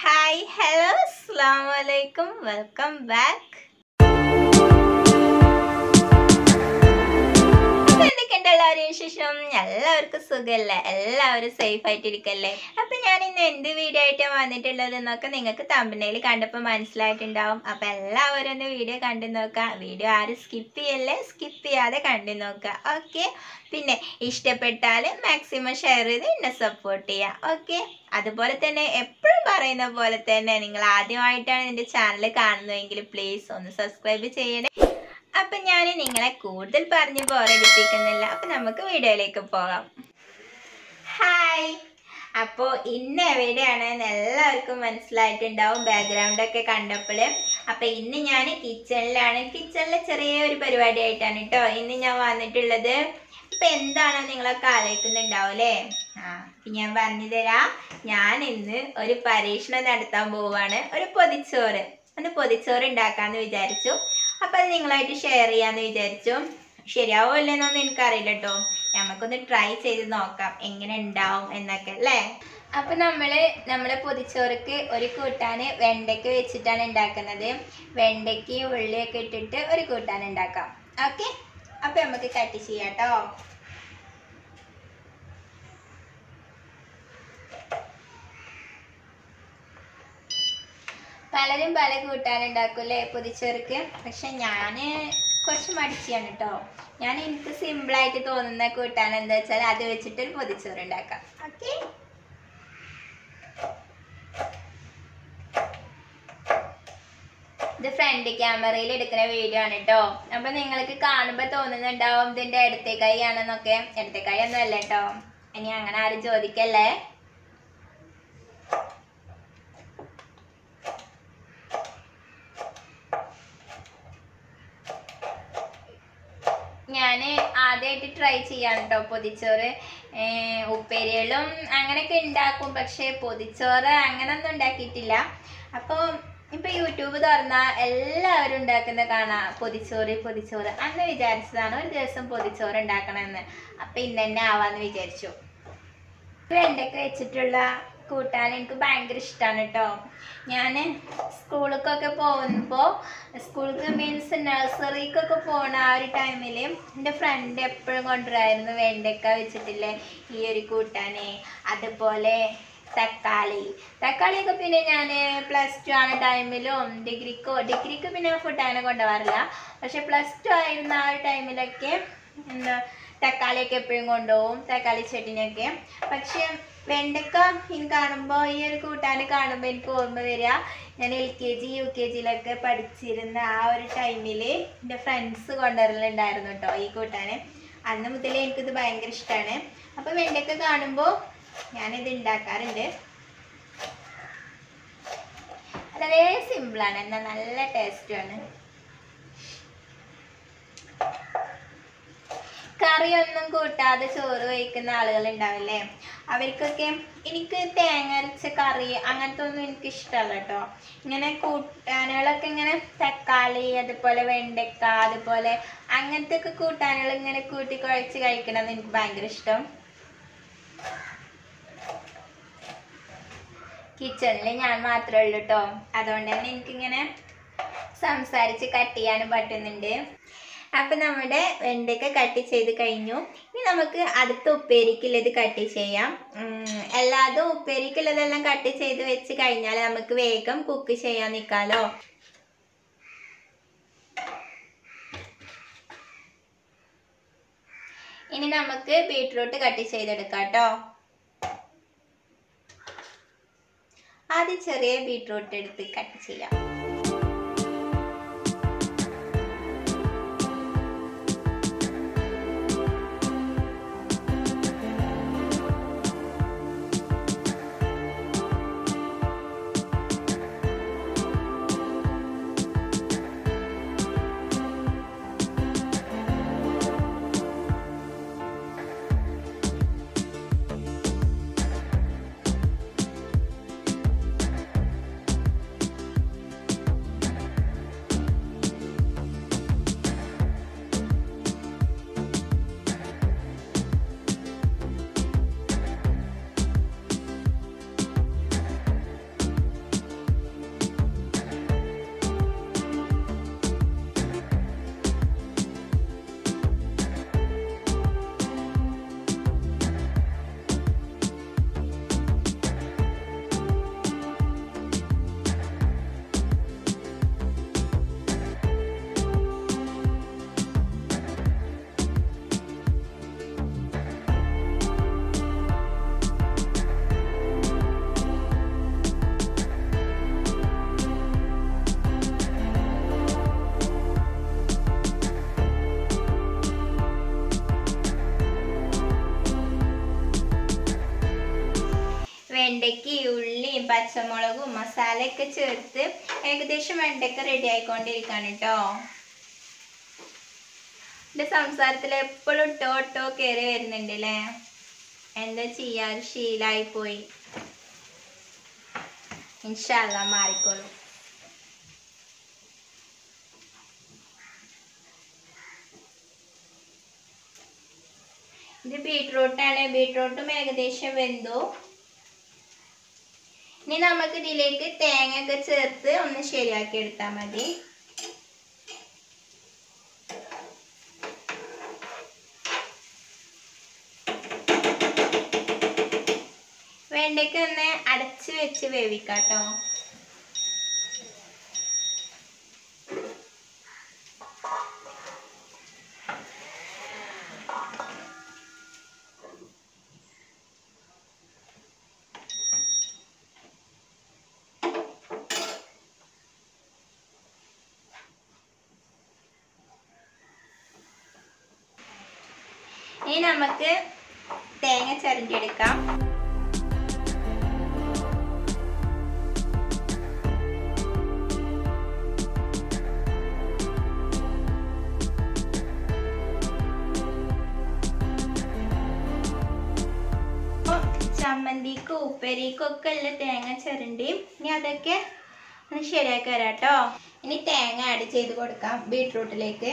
hi hello അസ്സാം വലൈക്കും welcome back എന്തൊക്കെയുണ്ട് എല്ലാവരും വിശേഷം എല്ലാവർക്കും സുഖമല്ലേ എല്ലാവരും സേഫ് ആയിട്ടിരിക്കല്ലേ അപ്പൊ ഞാൻ ഇന്ന് എന്ത് വീഡിയോ ആയിട്ടാണ് വന്നിട്ടുള്ളത് എന്നൊക്കെ നിങ്ങൾക്ക് തമ്പനയിൽ കണ്ടപ്പോൾ മനസ്സിലായിട്ടുണ്ടാവും അപ്പൊ എല്ലാവരും ഒന്ന് വീഡിയോ കണ്ടു നോക്കാം വീഡിയോ ആരും സ്കിപ്പ് ചെയ്യല്ലേ സ്കിപ്പ് ചെയ്യാതെ കണ്ടു നോക്കുക ഓക്കെ പിന്നെ ഇഷ്ടപ്പെട്ടാൽ മാക്സിമം ഷെയർ ചെയ്ത് എന്നെ സപ്പോർട്ട് ചെയ്യാം ഓക്കെ അതുപോലെ തന്നെ എപ്പോഴും പറയുന്ന പോലെ തന്നെ നിങ്ങൾ ആദ്യമായിട്ടാണ് എൻ്റെ ചാനൽ കാണുന്നതെങ്കിൽ പ്ലീസ് ഒന്ന് സബ്സ്ക്രൈബ് ചെയ്യണേ അപ്പൊ ഞാൻ നിങ്ങളെ കൂടുതൽ പറഞ്ഞ് ബോറടിപ്പിക്കുന്നില്ല അപ്പൊ നമുക്ക് വീഡിയോയിലേക്ക് പോകാം ഹായ് അപ്പോൾ ഇന്ന് എവിടെയാണെന്ന് എല്ലാവർക്കും മനസ്സിലായിട്ടുണ്ടാവും ബാക്ക്ഗ്രൗണ്ട് ഒക്കെ കണ്ടപ്പോൾ അപ്പോൾ ഇന്ന് ഞാൻ കിച്ചണിലാണ് കിച്ചണിലെ ചെറിയൊരു പരിപാടി ആയിട്ടാണ് കേട്ടോ ഇന്ന് ഞാൻ വന്നിട്ടുള്ളത് ഇപ്പൊ എന്താണോ നിങ്ങളൊക്കെ ആലോചിക്കുന്നുണ്ടാവും അല്ലേ ആ അപ്പൊ ഞാൻ പറഞ്ഞു തരാം ഞാൻ ഇന്ന് ഒരു പരീക്ഷണം നടത്താൻ പോവാണ് ഒരു പൊതിച്ചോറ് ഒന്ന് പൊതിച്ചോറ് ഉണ്ടാക്കാന്ന് വിചാരിച്ചു അപ്പൊ അത് നിങ്ങളായിട്ട് ഷെയർ ചെയ്യാന്ന് വിചാരിച്ചു ശരിയാവോ അല്ലേന്നൊന്നും എനിക്കറിയില്ല കേട്ടോ നമുക്കൊന്ന് ട്രൈ ചെയ്ത് നോക്കാം എങ്ങനെ ഉണ്ടാവും എന്നൊക്കെ അല്ലേ അപ്പൊ നമ്മള് നമ്മളെ പൊതിച്ചോറുക്ക് ഒരു കൂട്ടാന് വെണ്ടയ്ക്ക വെച്ചിട്ടാണ് ഉണ്ടാക്കുന്നത് വെണ്ടയ്ക്കയും ഉള്ളിയൊക്കെ ഇട്ടിട്ട് ഒരു കൂട്ടാൻ ഉണ്ടാക്കാം ഓക്കെ അപ്പൊ നമുക്ക് കട്ട് ചെയ്യാം കേട്ടോ പലരും പല കൂട്ടാനുണ്ടാക്കൂലേ പൊതിച്ചോർക്ക് പക്ഷെ ഞാന് കുറച്ച് മടിച്ചാണ് കേട്ടോ ഞാൻ എനിക്ക് സിമ്പിളായിട്ട് തോന്നുന്ന കൂട്ടാൻ എന്താ വെച്ചാൽ അത് വെച്ചിട്ട് ഒരു പൊതിച്ചോറ് ഉണ്ടാക്കാം ഓക്കെ ഇത് ഫ്രണ്ട് ക്യാമറയിൽ എടുക്കുന്ന വീഡിയോ ആണ് കേട്ടോ അപ്പൊ നിങ്ങൾക്ക് കാണുമ്പോൾ തോന്നുന്നുണ്ടാവും ഇതിന്റെ ഇടത്തെ കൈ ആണെന്നൊക്കെ ഇടത്തെ കൈ ഒന്നും അല്ല കേട്ടോ ഇനി അങ്ങനെ ആരും ചോദിക്കല്ലേ ഞാൻ ആദ്യമായിട്ട് ട്രൈ ചെയ്യാണ് കേട്ടോ പൊതിച്ചോറ് ഏർ ഉപ്പേരികളും അങ്ങനെയൊക്കെ ഉണ്ടാക്കും പക്ഷേ പൊതിച്ചോറ് അങ്ങനൊന്നും ഉണ്ടാക്കിയിട്ടില്ല അപ്പോൾ ഇപ്പം യൂട്യൂബ് തുറന്നാൽ എല്ലാവരും ഉണ്ടാക്കുന്ന കാണാം പൊതിച്ചോറ് പൊതിച്ചോറ് അന്ന് വിചാരിച്ചതാണ് ഒരു ദിവസം പൊതിച്ചോറ് ഉണ്ടാക്കണമെന്ന് അപ്പം ഇന്ന് തന്നെ ആവാന്ന് വിചാരിച്ചു വെണ്ടയ്ക്ക വെച്ചിട്ടുള്ള കൂട്ടാൻ എനിക്ക് ഭയങ്കര ഇഷ്ടമാണ് കേട്ടോ ഞാൻ സ്കൂളിലേക്കൊക്കെ പോകുമ്പോൾ സ്കൂൾക്ക് മീൻസ് നഴ്സറിക്കൊക്കെ പോണ ആ ഒരു ടൈമിൽ എൻ്റെ ഫ്രണ്ട് എപ്പോഴും കൊണ്ടുവരായിരുന്നു വെണ്ടയ്ക്ക വെച്ചിട്ടില്ലേ ഈ ഒരു കൂട്ടാൻ അതുപോലെ തക്കാളി തക്കാളിയൊക്കെ പിന്നെ ഞാൻ പ്ലസ് ടു ആണ് ടൈമിലും ഡിഗ്രിക്കോ ഡിഗ്രിക്ക് പിന്നെ ഫുഡ് അങ്ങനെ കൊണ്ടുപോകാറില്ല പക്ഷെ പ്ലസ് ടു ആയിരുന്ന ആ ഒരു ടൈമിലൊക്കെ എന്താ തക്കാളിയൊക്കെ എപ്പോഴും കൊണ്ടുപോകും തക്കാളി ചട്ടിനൊക്കെ പക്ഷെ വെണ്ടക്ക ഇനി കാണുമ്പോൾ ഈ ഒരു കൂട്ടാൻ കാണുമ്പോൾ എനിക്ക് ഓർമ്മ വരിക ഞാൻ L K G U K ജിയിലൊക്കെ പഠിച്ചിരുന്ന ആ ഒരു ടൈമിൽ എൻ്റെ ഫ്രണ്ട്സ് കൊണ്ടുവരലുണ്ടായിരുന്നു കേട്ടോ ഈ കൂട്ടാൻ അന്ന് മുതലേ എനിക്കിത് ഭയങ്കര ഇഷ്ടമാണ് അപ്പോൾ വെണ്ടക്ക കാണുമ്പോൾ ഞാനിത് ഉണ്ടാക്കാറുണ്ട് വളരെ സിമ്പിളാണ് എന്നാൽ നല്ല ടേസ്റ്റുമാണ് കറിയൊന്നും കൂട്ടാതെ ചോറ് കഴിക്കുന്ന ആളുകൾ ഉണ്ടാവില്ലേ അവർക്കൊക്കെ എനിക്ക് തേങ്ങ അരച്ച കറി അങ്ങനത്തെ ഒന്നും എനിക്ക് ഇഷ്ടമല്ല കേട്ടോ ഇങ്ങനെ കൂട്ടാനുകളൊക്കെ ഇങ്ങനെ തക്കാളി അതുപോലെ വെണ്ടക്ക അതുപോലെ അങ്ങനത്തെ ഒക്കെ കൂട്ടാനുകൾ ഇങ്ങനെ കൂട്ടി കുഴച്ച് കഴിക്കണം എനിക്ക് ഭയങ്കര ഇഷ്ടം കിച്ചണിൽ ഞാൻ മാത്രമേ ഉള്ളൂ കേട്ടോ അതുകൊണ്ട് തന്നെ എനിക്കിങ്ങനെ സംസാരിച്ച് കട്ട് ചെയ്യാനും പറ്റുന്നുണ്ട് അപ്പം നമ്മുടെ വെണ്ടയ്ക്ക കട്ട് ചെയ്ത് കഴിഞ്ഞു ഇനി നമുക്ക് അടുത്ത ഉപ്പേരിക്കുള്ളത് കട്ട് ചെയ്യാം ഉം, എല്ലാതും ഉപ്പേരിക്കുള്ളതെല്ലാം കട്ട് ചെയ്ത് വെച്ച് കഴിഞ്ഞാൽ നമുക്ക് വേഗം കുക്ക് ചെയ്യാൻ നിൽക്കാമല്ലോ ഇനി നമുക്ക് ബീട്രൂട്ട് കട്ട് ചെയ്തെടുക്കാം കേട്ടോ ആദ്യം ചെറിയ ബീട്രൂട്ട് എടുത്ത് കട്ട് ചെയ്യാം പച്ചമുളകും മസാലയൊക്കെ ചേർത്ത് ഏകദേശം വെണ്ടയ്ക്ക റെഡി ആയിക്കൊണ്ടിരിക്കാണ് കേട്ടോ എൻ്റെ സംസാരത്തിൽ എപ്പോഴും ടോ ടോ കയറി വരുന്നുണ്ട് അല്ലേ എന്താ ചെയ്യാ ഒരു ശീലായി പോയി ഇൻഷല്ല മാറിക്കോളൂ ഇത് ബീട്രൂട്ടാണ് ബീട്രൂട്ടും ഏകദേശം വെന്തു ഇനി നമുക്ക് ഇതിലേക്ക് തേങ്ങ ഒക്കെ ചേർത്ത് ഒന്ന് ശരിയാക്കി എടുത്താൽ മതി വെണ്ടയ്ക്ക് ഒന്ന് അടച്ച് വെച്ച് വേവിക്കാട്ടോ ഇനി നമുക്ക് തേങ്ങ ചിരണ്ടിയെടുക്കാം അപ്പൊ ചമ്മന്തിക്കും ഉപ്പേരിക്കും ഒക്കെ ഉള്ള തേങ്ങ ചിരണ്ടി ഇനി അതൊക്കെ ഒന്ന് ശരിയാക്കി വരാം കേട്ടോ ഇനി തേങ്ങ ആഡ് ചെയ്ത് കൊടുക്കാം ബീട്രൂട്ടിലേക്ക്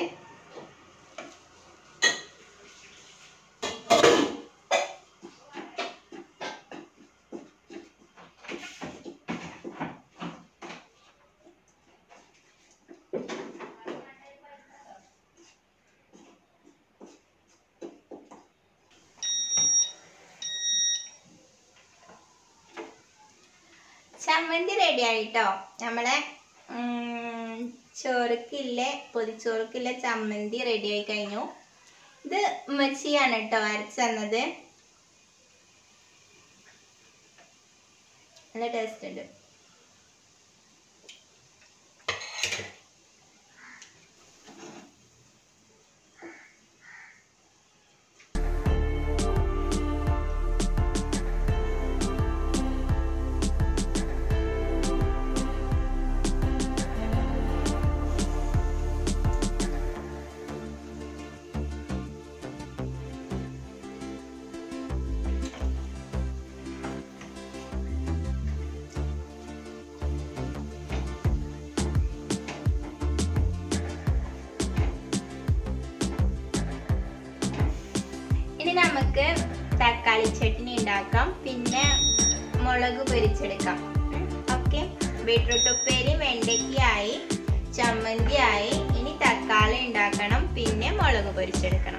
ചമ്മന്തി റെഡി ആയിട്ടോ നമ്മളെ ഉം, ചോറുക്കില്ലേ പൊതിച്ചോറുക്കില്ലേ ചമ്മന്തി റെഡി ആയി കഴിഞ്ഞു ഇത് ഉമ്മച്ചിയാണ് കേട്ടോ അരച്ചു തന്നത് നല്ല ടേസ്റ്റ് ഉണ്ട് ഇനി നമുക്ക് തക്കാളി ചട്നി ഉണ്ടാക്കാം പിന്നെ മുളക് പൊരിച്ചെടുക്കാം ഓക്കെ ബീട്രൂട്ട് ഉപ്പേരി വെണ്ടയ്ക്കായി ചമ്മന്തി ആയി ഇനി തക്കാളി ഉണ്ടാക്കണം പിന്നെ മുളക് പൊരിച്ചെടുക്കണം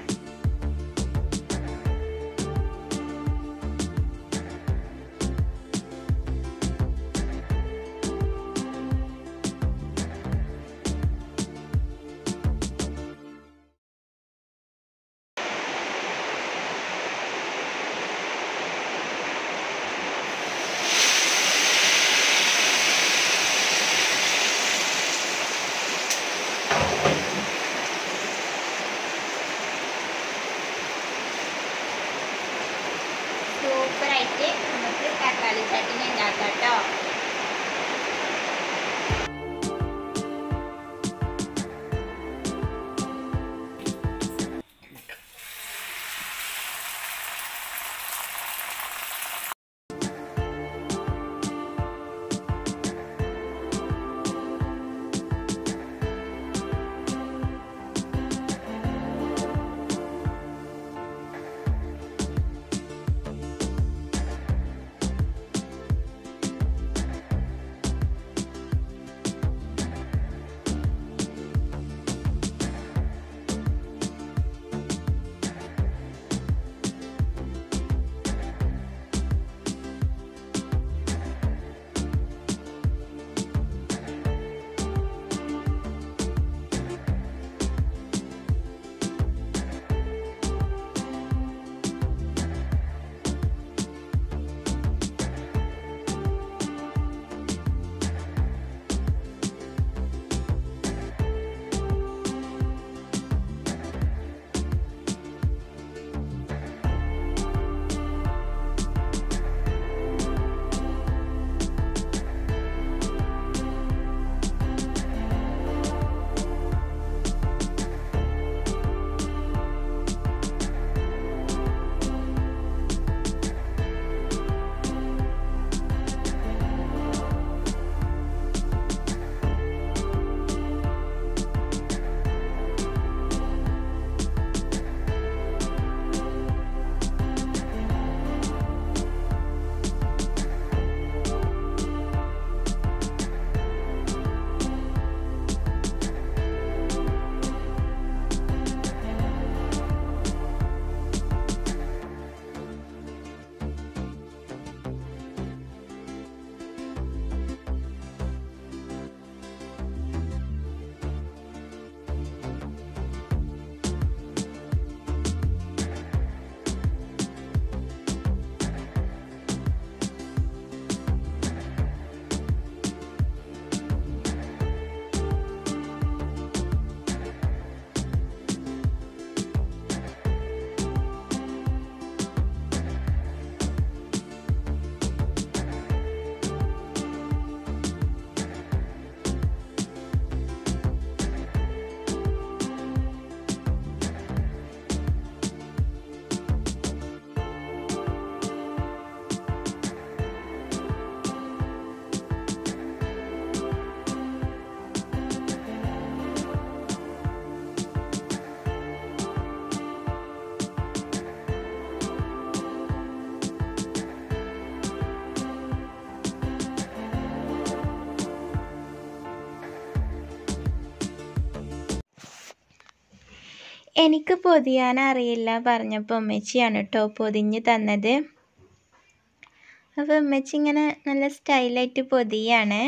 എനിക്ക് പൊതിയാൻ അറിയില്ല പറഞ്ഞപ്പോൾ ഉമ്മച്ചിയാണ് കേട്ടോ പൊതിഞ്ഞ് തന്നത് അപ്പോൾ ഉമ്മച്ചി ഇങ്ങനെ നല്ല സ്റ്റൈലായിട്ട് പൊതിയാണ്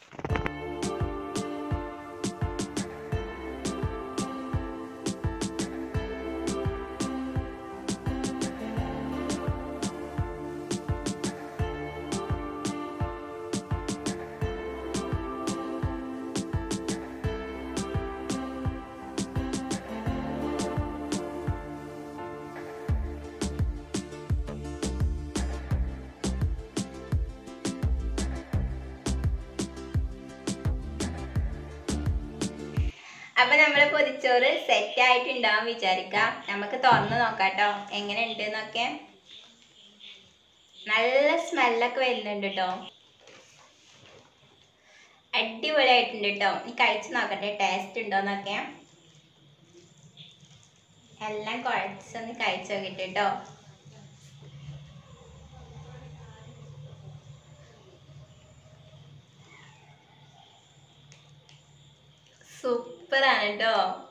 അപ്പൊ നമ്മള് പൊതിച്ചോറ് സെറ്റ് ആയിട്ടുണ്ടാവും വിചാരിക്കാം നമുക്ക് തുറന്ന് നോക്കാട്ടോ എങ്ങനെ ഉണ്ട് എന്നൊക്കെ നല്ല സ്മെല്ലൊക്കെ വരുന്നുണ്ട് കേട്ടോ അടിപൊളിയായിട്ടുണ്ട് കേട്ടോ നീ കഴിച്ചു നോക്കട്ടെ ടേസ്റ്റ് ഉണ്ടോന്നൊക്കെ എല്ലാം കുഴച്ചൊന്ന് കഴിച്ചു നോക്കിട്ട് കേട്ടോ സൂപ്പറാണ് കേട്ടോ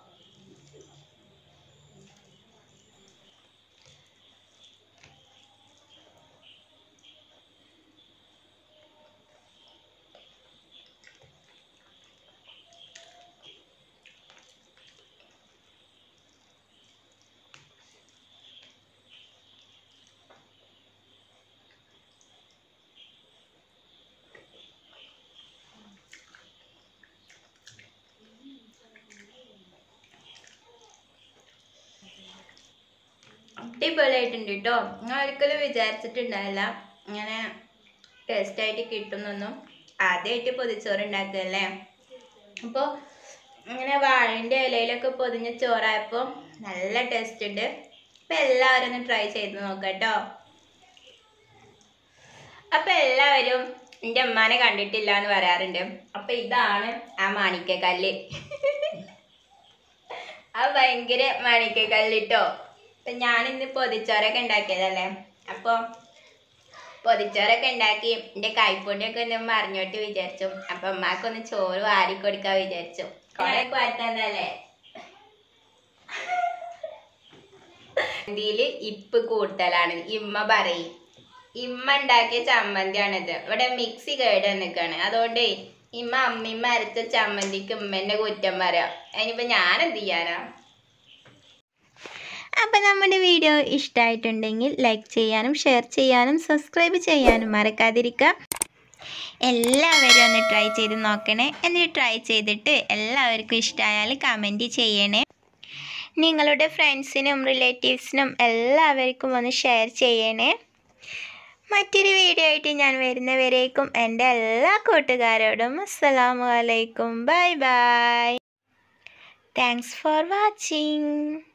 അടിപൊളിയായിട്ടുണ്ട് കേട്ടോ ഞാൻ ഒരിക്കലും വിചാരിച്ചിട്ടുണ്ടായില്ല ഇങ്ങനെ ടേസ്റ്റ് ആയിട്ട് കിട്ടുന്നൊന്നും ആദ്യമായിട്ട് പൊതിച്ചോറ് ഉണ്ടാക്കുകയല്ലേ അപ്പോൾ ഇങ്ങനെ വാഴൻ്റെ ഇലയിലൊക്കെ പൊതിഞ്ഞ ചോറായപ്പോൾ നല്ല ടേസ്റ്റ് ഉണ്ട് അപ്പം എല്ലാവരും ഒന്ന് ട്രൈ ചെയ്ത് നോക്കാം കേട്ടോ അപ്പം എല്ലാവരും എൻ്റെ അമ്മാനെ കണ്ടിട്ടില്ല എന്ന് പറയാറുണ്ട് അപ്പം ഇതാണ് ആ മാണിക്കക്കല്ല് ആ ഭയങ്കര മാണിക്കക്കല്ല് കേട്ടോ അപ്പം ഞാനിന്ന് പൊതിച്ചോറൊക്കെ ഉണ്ടാക്കിയതല്ലേ അപ്പോൾ പൊതിച്ചോറൊക്കെ ഉണ്ടാക്കി എൻ്റെ കൈപ്പൊടിയൊക്കെ ഒന്ന് മറിഞ്ഞോട്ട് വിചാരിച്ചു അപ്പം അമ്മക്കൊന്ന് ചോറ് വാരി കൊടുക്കാൻ വിചാരിച്ചു കുറെ കുഴത്തന്നല്ലേ ചമ്മന്തിയില് ഇപ്പ് കൂടുതലാണ് ഇമ്മ പറയും ഇമ്മ ഉണ്ടാക്കിയ ചമ്മന്തിയാണിത് ഇവിടെ മിക്സി കേട് നിൽക്കാണ് അതുകൊണ്ട് ഇമ്മ അമ്മിമ്മ അരച്ച ചമ്മന്തിക്ക് ഉമ്മേന്റെ കുറ്റം പറയാം അതിനിപ്പോ ഞാൻ എന്ത് ചെയ്യാനാ അപ്പോൾ നമ്മുടെ വീഡിയോ ഇഷ്ടമായിട്ടുണ്ടെങ്കിൽ ലൈക്ക് ചെയ്യാനും ഷെയർ ചെയ്യാനും സബ്സ്ക്രൈബ് ചെയ്യാനും മറക്കാതിരിക്കുക എല്ലാവരും ഒന്ന് ട്രൈ ചെയ്ത് നോക്കണേ എന്നിട്ട് ട്രൈ ചെയ്തിട്ട് എല്ലാവർക്കും ഇഷ്ടമായാൽ കമൻറ്റ് ചെയ്യണേ നിങ്ങളുടെ ഫ്രണ്ട്സിനും റിലേറ്റീവ്സിനും എല്ലാവർക്കും ഒന്ന് ഷെയർ ചെയ്യണേ മറ്റൊരു വീഡിയോ ആയിട്ട് ഞാൻ വരുന്നവരേക്കും എൻ്റെ എല്ലാ കൂട്ടുകാരോടും അസ്സലാമു അലൈക്കും bye bye thanks for watching